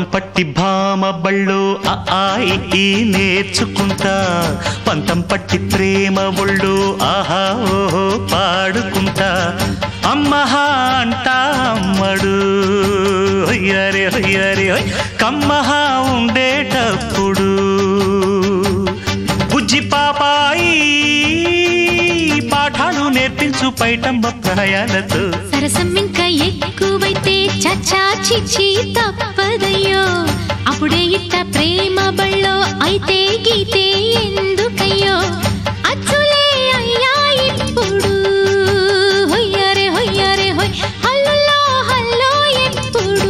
పట్టి భామ బళ్ళు ఆ ఆ, ఈ, ఈ నేర్చుకుంటా పంతం పట్టి ప్రేమ ఒళ్ళు ఆహా ఓహో పాడుకుంటా అమ్మహా అంటా అమ్మడు హొయ్యరే హొయ్యరే హొయ్ కమ్మహా ఉండేటప్పుడు బుజ్జి పాపాయి పాఠాలు నేర్పించు పైటమ్మ ప్రాయాలతో సరసం ఇంకా ఎక్కువైతే చచ్చా చిచ్చి తప్పదయ్యో అప్పుడే ఇట్ట ప్రేమ బళ్ళో అయితే గీతే ఎందుకయ్యో అచ్చులే అయ్యా ఇప్పుడు హొయ్యరే హొయ్యరే హొయ్ హల్లులో హల్లో ఎప్పుడు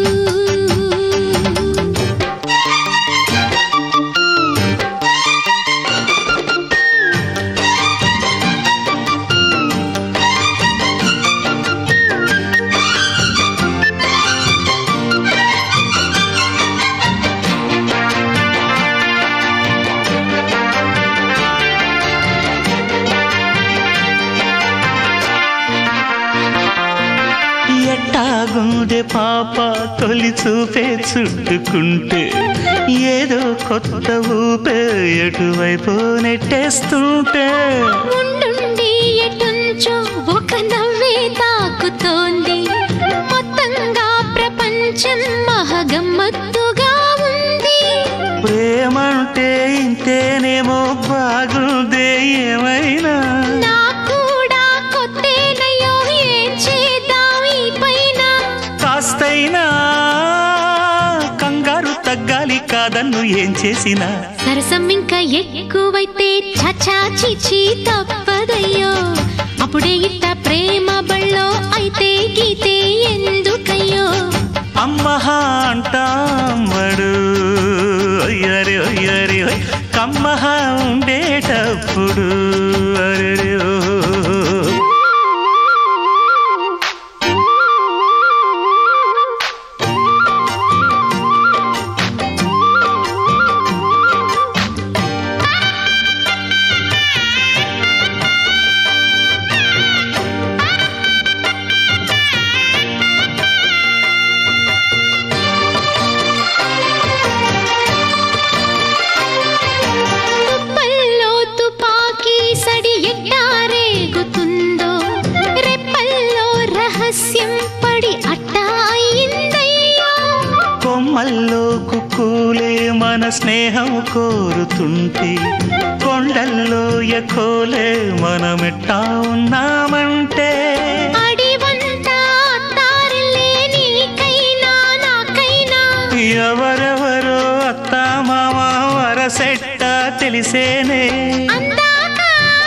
ఎట్టాగుండే పాప తొలి చూపే చుట్టుకుంటే ఏదో కొత్త ఊపే ఎటువైపు నెట్టేస్తుంటే ఉండుండి ఎటుంచో ఒక నవ్వే తాకుతోంది మొత్తంగా ప్రపంచం మహగమ్మత్తుగా ఉంది ప్రేమంటే ఇంతేనేమో బాగుందే ఏమైనా నా కూడా కొత్తేనయ్యో ఏం చేద్దాం ఈ పైన కాస్తైనా కంగారు తగ్గాలి కాదన్ను ఏం చేసినా సరసం ఇంకా ఎక్కువైతే చచా చిచి తప్పదయ్యో అప్పుడే ఇట్ట ప్రేమ బళ్ళో అయితే గీతే ఎందుకయ్యో అమ్మహా అంటామడు అయ్యరే అయ్యరే హోయ్. కమ్మహా ఉండేటప్పుడు అరెరే ఓ. తుప్పల్లో తుపాకీ సడి ఎట్టారేగుతుందో రెప్పల్లో రహస్యం పడి అట్టా అయిందయ్యో కొమ్మల్లో కుక్కూలే మన స్నేహం కోరుతుంటే కొండల్లో ఎకోలే మనమెట్టా ఉన్నామంటే అడివంతా అత్తారిల్లే నీకైనా నాకైనా ఎవరెవరో అత్త మామ వరసెట్ట తెలిసేనే అందాక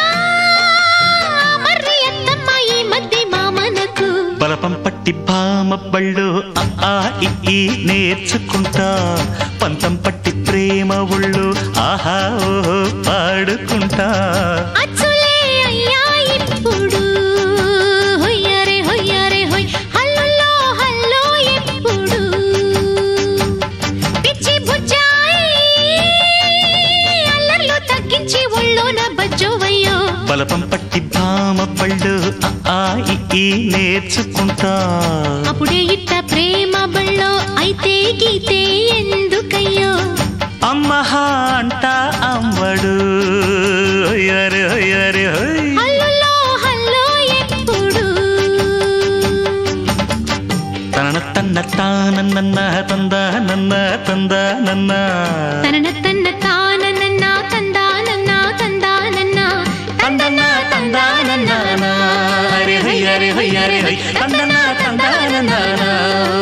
మర్రి అత్తమ్మ ఈ మధ్య మామనకు బలపం పట్టి భామ బళ్ళు ఆ, ఆ ఇ, ఈ నేర్చుకుంటా పంతం పట్టి ప్రేమ ఒళ్ళు ఆహా ఓహో పాడుకుంటా అచ్చులే అయ్యా ఇప్పుడు హొయ్యరే హొయ్యరే హొయ్ హల్లులో హల్లో ఎప్పుడు పిచ్చి బుజ్జాయి అల్లర్లు తగ్గించి ఒళ్ళోన బజ్జోవయ్యో బలపం పట్టి భామ బళ్ళు ఆ, ఆ ఇ, ఈ నేర్చుకుంటా అప్పుడే ఇట్ట ప్రేమ బళ్ళో అయితే గీతే ఎందుకయ్యో అమ్మహా అంట అమ్మడు అయ్యరే అయ్యరే హోయ్ హల్లులో హల్లో ఎప్పుడు తన తన్న తానన్న తంద నన్న తంద నన్న తనన తన్న తానన్న తందానన్న తందానన్న తందన్న తందానన్న హరి హరి హరి హరి హరి తందన్న తందానన్న